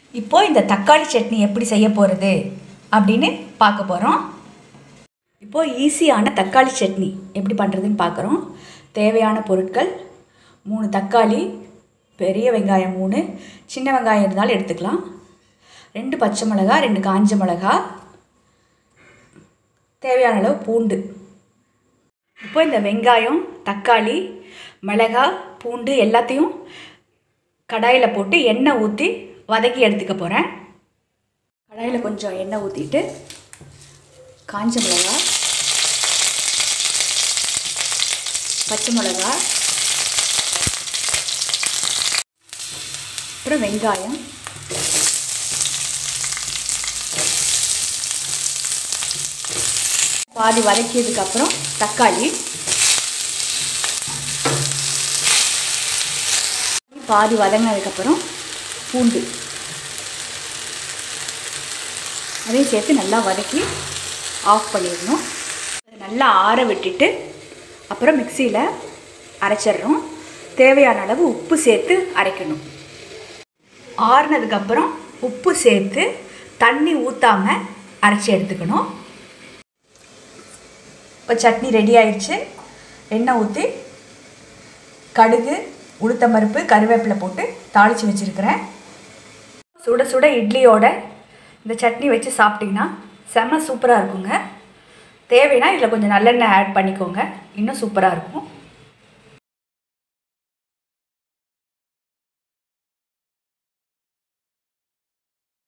இப்போ இந்த தக்காளி சட்னி எப்படி செய்ய போகிறது அப்படின்னு பார்க்க போகிறோம் இப்போ ஈஸியான தக்காளி சட்னி எப்படி பண்ணுறதுன்னு பார்க்குறோம் தேவையான பொருட்கள் மூணு தக்காளி பெரிய வெங்காயம் மூணு சின்ன வெங்காயம் இருந்தாலும் எடுத்துக்கலாம் ரெண்டு பச்சை மிளகா ரெண்டு காஞ்ச மிளகா தேவையான அளவு பூண்டு இப்போ இந்த வெங்காயம் தக்காளி மிளகா பூண்டு எல்லாத்தையும் கடாயில் போட்டு எண்ணெய் ஊற்றி வதக்கி எடுத்துக்க போகிறேன் கடாயில் கொஞ்சம் எண்ணெய் ஊற்றிட்டு காஞ்ச மிளகா பச்சை மிளகா அப்புறம் வெங்காயம் பாதி வதக்கியதுக்கப்புறம் தக்காளி பாதி வதங்கினதுக்கப்புறம் பூண்டு அதையும் சேர்த்து நல்லா வதக்கி ஆஃப் பண்ணிடணும் அதை நல்லா ஆற விட்டுட்டு அப்புறம் மிக்சியில் அரைச்சிடுறோம் தேவையான அளவு உப்பு சேர்த்து அரைக்கணும் ஆறுனதுக்கப்புறம் உப்பு சேர்த்து தண்ணி ஊற்றாமல் அரைச்சி எடுத்துக்கணும் இப்போ சட்னி ரெடி ஆயிடுச்சு எண்ணெய் ஊற்றி கடுகு உளுத்தம்பருப்பு கருவேப்பிலை போட்டு தாளித்து வச்சுருக்கிறேன் சுட சுட இட்லியோட இந்த சட்னி வச்சு சாப்பிட்டிங்கன்னா செம்ம சூப்பராக இருக்குங்க தேவைன்னா இதில் கொஞ்சம் நல்லெண்ணெய் ஆட் பண்ணிக்கோங்க இன்னும் சூப்பராக இருக்கும்